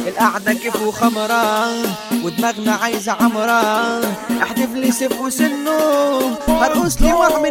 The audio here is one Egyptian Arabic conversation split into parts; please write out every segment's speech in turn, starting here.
القعدة كيف وخمرة ودماغنا عايزة عمرة احدف لي سيف وسنه هرقص لي واعمل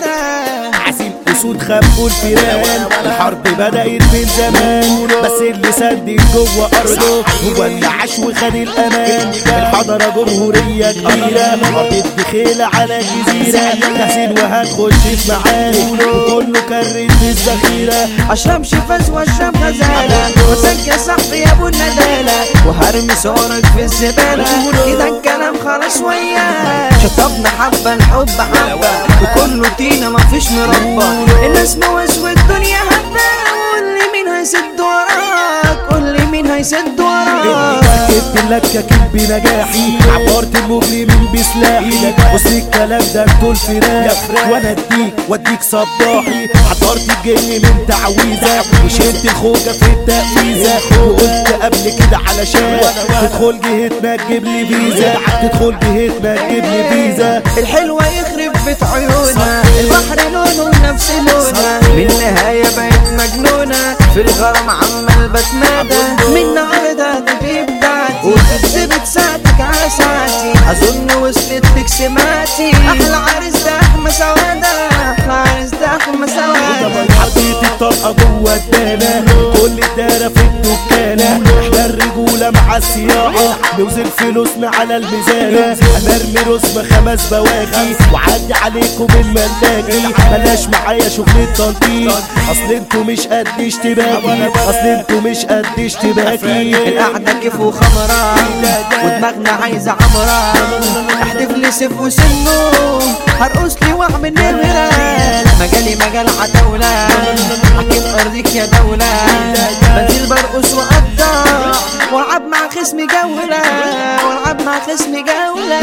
نمرة عسيل اسود خبوا الفيران الحرب بدأت من زمان بس اللي سدد جوه ارضه هو اللي عاش وخد الامان الحضرة جمهورية كبيرة حطت بخيلة على جزيرة تحسين وهتخش في معارك وكله كرت في الذخيرة اشرب شفاز واشرب غزالة وسك يا صاحبي يا ابو الندالة وهرمي صورك في الزبالة كده الكلام خلاص وياه شطبنا حبة الحب حبة وكله تينا مفيش مربى الناس موس والدنيا هبة قول لي مين هيسد وراك قول لي مين هيسد وراك كتبت لك كتب بنجاحي عبرت المجرمين بسلاحي بص الكلام ده انتوا الفراق وانا اديك واديك صباحي حضرت الجن من تعويذه وشلت الخوجه في التأويذه وقلت قبل كده علشان تدخل جهتنا تجيب لي فيزا تدخل جهتنا تجيب لي فيزا الحلوة يخرب بيت عيونها البحر لونه نفس لونها من النهاية بقت مجنونة في الغرام عمال بتمادى من نهاردة تجيب دعتي وتكسبت ساعتك على ساعتي أظن وصلت لك سماتي أحلى عريس ده أحمى سوادة أحلى عريس ده أحمى سوادة حطيت الطلقه جوه الدانه كل الدارة في الدكانه احنا الرجوله مع السياحه نوزن فلوسنا على الميزانه انا ارمي رسم خمس بواكي وعدي عليكم الملاكي بلاش معايا شغل التنطيط اصل انتوا مش قد اشتباكي اصل انتوا مش قد اشتباكي القعدة كيف وخمرة ودماغنا عايزة عمرة احدف لي سيف وسنه هرقص لي واعمل نمرة مجالي مجال عتاولة حكيم ارضيك يا دولة بنزل برقص وقطع والعب مع خصمي جولة والعب مع خصمي جولة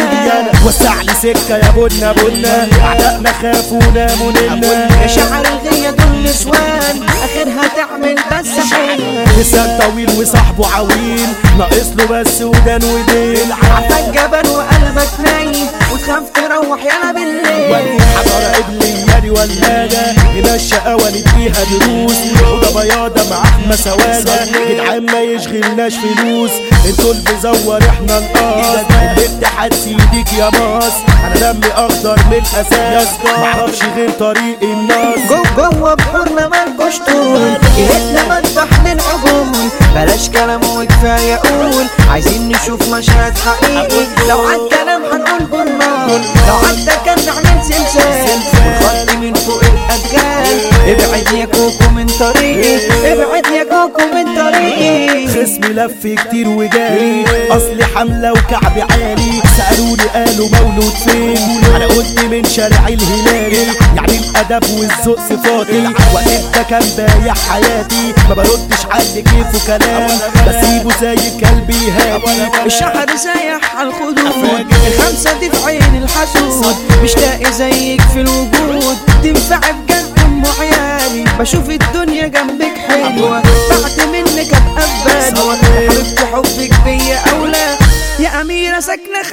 وسع لي سكه يا بنا بنا اعدائنا خافونا مننا يا شعر الغية دول نسوان اخرها تعمل بس حلوة لسان طويل وصاحبه عويل ناقص له بس ودان وديل عفاك جبل وقلبك نايم وتخاف تروح يلا بالليل حضر ابني ولاده هنا الشقاوة نديها دروس وده بياضة مع احمى سوادة جدعان ما يشغلناش فلوس انتوا اللي بزور احنا القاص الاتحاد سيديك يا ماس انا دمي اخضر من الاساس معرفش غير طريق الناس جو جوه بحورنا مالكوش طول جهتنا مذبح للعجول بلاش كلام وكفايه قول عايزين نشوف مشهد حقيقي لو عالكلام هنقول جرنان لو عدى كان نعمل سلسال والخط من فوق الادجال ابعد يا كوكو من طريقي ابعد يا كوكو من طريقي خصمي لف كتير وجاري اصلي حملة وكعب عالي سألوني قالوا مولود فين انا قلت من شارع الهلالي يعني الادب والذوق صفاتي وقت ده كان بايع حياتي ما بردش على كيف وكلام بسيبه زي الكلب يهادي الشحر سايح على الخدود الخمسة دي في عين الحسود مش لاقي زيك في الوجود تنفع بجد ام عيالي بشوف الدنيا جنبك حلوة بعد منك ابقى ببالي حبيبتي حبك بيا اولى يا اميرة ساكنة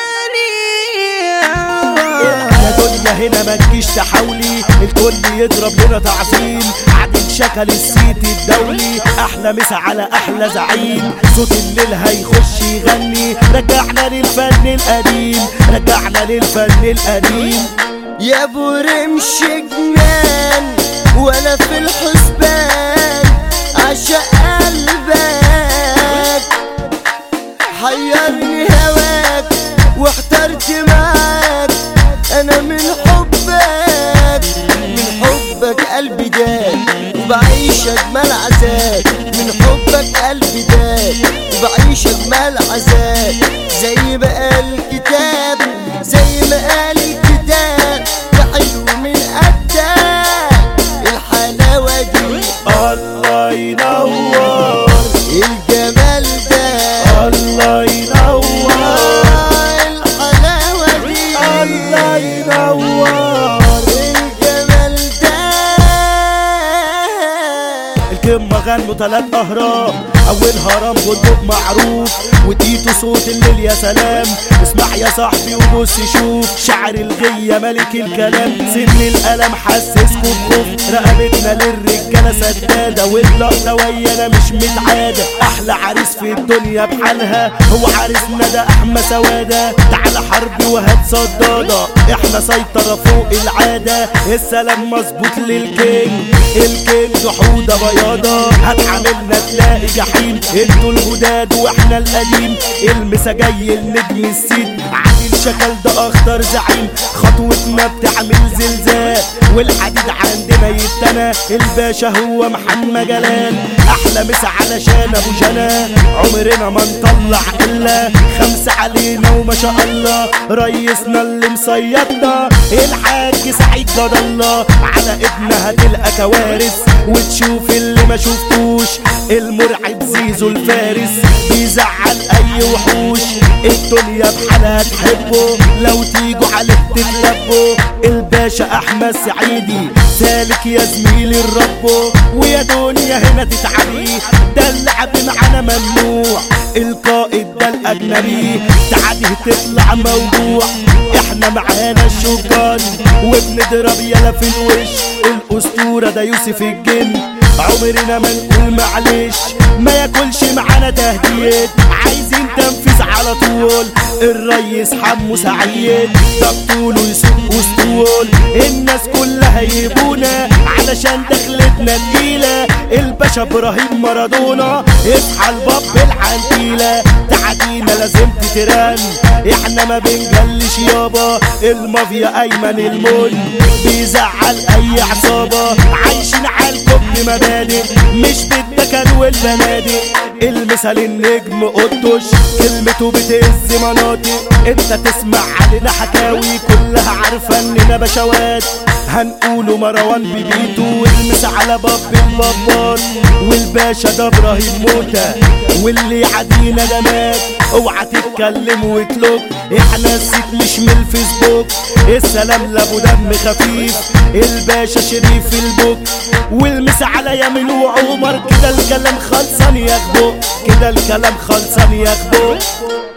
خيالي يا دنيا هنا ما تجيش تحاولي الكل يضرب لنا تعظيم قاعدين شكل السيت الدولي احلى مسا على احلى زعيم صوت الليل هيخش يغني رجعنا للفن القديم رجعنا للفن القديم يا ابو رمش جنان وانا في الحسبان عشق قلبك حيرني هواك واحترت معاك انا من حبك من حبك قلبي داك وبعيش اجمل عذاب من حبك قلبي داك وبعيش اجمل عذاب زي ما قال الكتاب زي ما قال الكتاب ده حلو من قدك الحلاوه دي الله ينور الجمال ده الله ينور آه، الحلاوه دي الله ينور الجمال ده الكلمة غنوا تلات أهرام اول هرم بندق معروف وتيتو صوت الليل يا سلام اسمع يا صاحبي وبص شوف شعر الغية ملك الكلام سن القلم حسسكوا بخوف رقبتنا للرجالة سدادة واللقطة ويانا مش متعادة احلى عريس في الدنيا بحالها هو عريسنا ده احمى سوادة تعالى حربي وهات صدادة احنا سيطرة فوق العادة السلام مظبوط للكينج الكينج حودة بياضة هتعاملنا تلاقي جحيم انتوا الجداد واحنا القديم المسا جاي النجم السيد عادل شكل ده اخطر زعيم خطوتنا بتعمل زلزال والحديد عندنا يتنى الباشا هو محمد جلال احلى مسا علشان ابو جنى عمرنا ما نطلع الا خمسة علينا وما شاء الله ريسنا اللي مصيدنا الحاج سعيد جد الله على ابنها تلقى كوارث وتشوف اللي ما شفتوش المرعب زيزو الفارس بيزعل اي وحوش الدنيا بحالها تحبه لو تيجوا عليه تتلبوا الباشا احمد سعيدي سالك يا زميلي الربو ويا دنيا هنا تتعبي ده اللعب معانا ممنوع القائد ده الاجنبي تعالي تطلع موضوع احنا معانا الشوكان وبنضرب يلا في الوش الاسطوره ده يوسف الجن عمرنا ما نقول معلش ما ياكلش معانا تهديد عايزين تنفيذ على طول الريس حمو سعيد ده بطوله يسوق اسطول الناس كلها يبونا علشان دخلتنا تقيلة الباشا ابراهيم مارادونا اصحى الباب العنتيلة تعدينا لازم تترن احنا ما بنجلش يابا المافيا ايمن المن بيزعل اي عصابة عايشين على الكب مبادئ مش بالدكن والبنادق المثل النجم قدوش كلمته بتهز مناطق انت تسمع علينا حكاوي كلها عارفة اننا بشوات هنقوله مروان ببيتو والمس على باب البابان والباشا ده ابراهيم موتى واللي يعدينا ده مات اوعى تتكلم وتلوك احنا السيت مش من الفيسبوك السلام لابو دم خفيف الباشا شريف البوك والمس على يمين وعمر كده الكلام خلصان يا اخبو كده الكلام خلصان يا اخبو